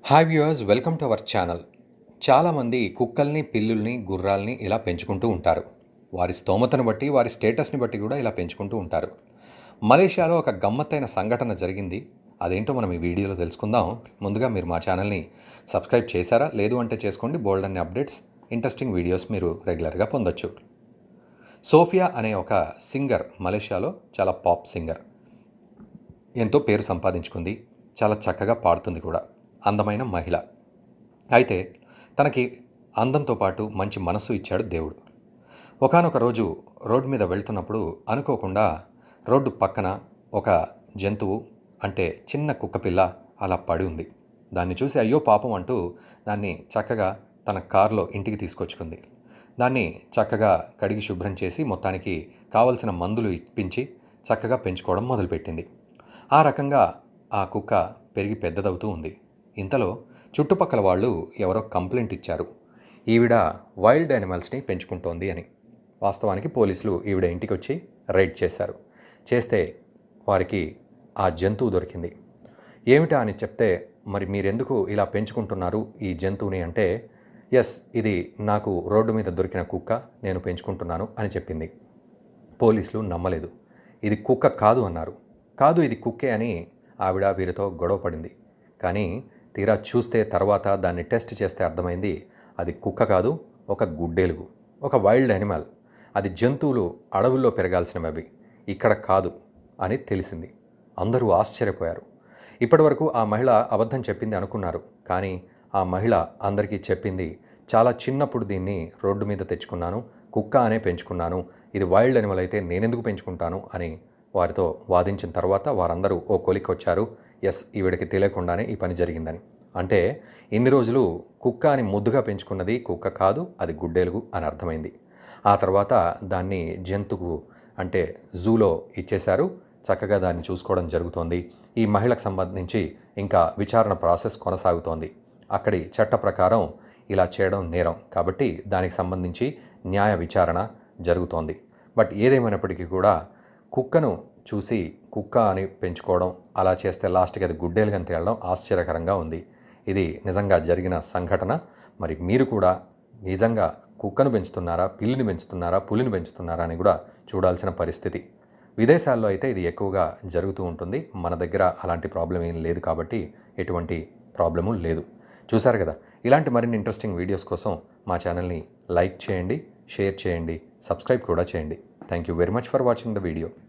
hi viewers welcome to our channel చాలామంది కుక్కల్ని పిల్లుల్ని గుర్రాల్ని ఇలా పెంచుకుంటూ ఉంటారు వారి స్తోమతను బట్టి వారి స్టేటస్ని బట్టి కూడా ఇలా పెంచుకుంటూ ఉంటారు మలేషియాలో ఒక గమ్మత్తైన సంఘటన జరిగింది అదేంటో మనం ఈ వీడియోలో తెలుసుకుందాం ముందుగా మీరు మా ఛానల్ని సబ్స్క్రైబ్ చేశారా లేదు అంటే చేసుకోండి బోల్డ్ అనే అప్డేట్స్ ఇంట్రెస్టింగ్ వీడియోస్ మీరు రెగ్యులర్గా పొందొచ్చు సోఫియా అనే ఒక సింగర్ మలేషియాలో చాలా పాప్ సింగర్ ఎంతో పేరు సంపాదించుకుంది చాలా చక్కగా పాడుతుంది కూడా అందమైన మహిళ అయితే తనకి అందంతో పాటు మంచి మనస్సు ఇచ్చాడు దేవుడు ఒకానొక రోజు రోడ్డు మీద వెళ్తున్నప్పుడు అనుకోకుండా రోడ్డు పక్కన ఒక జంతువు అంటే చిన్న కుక్కపిల్ల అలా పడి ఉంది దాన్ని చూసి అయ్యో పాపం అంటూ దాన్ని చక్కగా తన కారులో ఇంటికి తీసుకొచ్చుకుంది దాన్ని చక్కగా కడిగి శుభ్రం చేసి మొత్తానికి కావలసిన మందులు ఇప్పించి చక్కగా పెంచుకోవడం మొదలుపెట్టింది ఆ రకంగా ఆ కుక్క పెరిగి పెద్దదవుతూ ఉంది ఇంతలో చుట్టుపక్కల వాళ్ళు ఎవరో కంప్లైంట్ ఇచ్చారు ఈవిడ వైల్డ్ యానిమల్స్ని పెంచుకుంటోంది అని వాస్తవానికి పోలీసులు ఈవిడ ఇంటికి వచ్చి రైడ్ చేశారు చేస్తే వారికి ఆ జంతువు దొరికింది ఏమిటా అని చెప్తే మరి మీరెందుకు ఇలా పెంచుకుంటున్నారు ఈ జంతువుని అంటే ఎస్ ఇది నాకు రోడ్డు మీద దొరికిన కుక్క నేను పెంచుకుంటున్నాను అని చెప్పింది పోలీసులు నమ్మలేదు ఇది కుక్క కాదు అన్నారు కాదు ఇది కుక్కే అని ఆవిడ వీరితో గొడవ పడింది కానీ తీరా చూస్తే తర్వాత దాన్ని టెస్ట్ చేస్తే అర్థమైంది అది కుక్క కాదు ఒక గుడ్డేలుగు ఒక వైల్డ్ యానిమల్ అది జంతువులు అడవుల్లో పెరగాల్సినవి అవి ఇక్కడ కాదు అని తెలిసింది అందరూ ఆశ్చర్యపోయారు ఇప్పటివరకు ఆ మహిళ అబద్ధం చెప్పింది అనుకున్నారు కానీ ఆ మహిళ అందరికీ చెప్పింది చాలా చిన్నప్పుడు దీన్ని రోడ్డు మీద తెచ్చుకున్నాను కుక్క అనే పెంచుకున్నాను ఇది వైల్డ్ అనిమల్ అయితే నేనెందుకు పెంచుకుంటాను అని వారితో వాదించిన తర్వాత వారందరూ ఓ కొలికి వచ్చారు ఎస్ ఈవిడికి తెలియకుండానే ఈ పని జరిగిందని అంటే ఇన్ని రోజులు కుక్క అని ముద్దుగా పెంచుకున్నది కుక్క కాదు అది గుడ్డేలుగు అని అర్థమైంది ఆ తర్వాత దాన్ని జంతువు అంటే జూలో ఇచ్చేశారు చక్కగా దాన్ని చూసుకోవడం జరుగుతోంది ఈ మహిళకు సంబంధించి ఇంకా విచారణ ప్రాసెస్ కొనసాగుతోంది అక్కడి చట్ట ప్రకారం ఇలా చేయడం నేరం కాబట్టి దానికి సంబంధించి న్యాయ విచారణ జరుగుతోంది బట్ ఏదేమైనప్పటికీ కూడా కుక్కను చూసి కుక్క అని పెంచుకోవడం అలా చేస్తే లాస్ట్కి అది గుడ్డేలుగా తేలడం ఆశ్చర్యకరంగా ఉంది ఇది నిజంగా జరిగిన సంఘటన మరి మీరు కూడా నిజంగా కుక్కను పెంచుతున్నారా పిల్లిని పెంచుతున్నారా పులిని పెంచుతున్నారా అని కూడా చూడాల్సిన పరిస్థితి విదేశాల్లో అయితే ఇది ఎక్కువగా జరుగుతూ ఉంటుంది మన దగ్గర అలాంటి ప్రాబ్లం ఏం లేదు కాబట్టి ఎటువంటి ప్రాబ్లము లేదు చూసారు కదా ఇలాంటి మరిన్ని ఇంట్రెస్టింగ్ వీడియోస్ కోసం మా ఛానల్ని లైక్ చేయండి షేర్ చేయండి సబ్స్క్రైబ్ కూడా చేయండి thank you very much for watching the video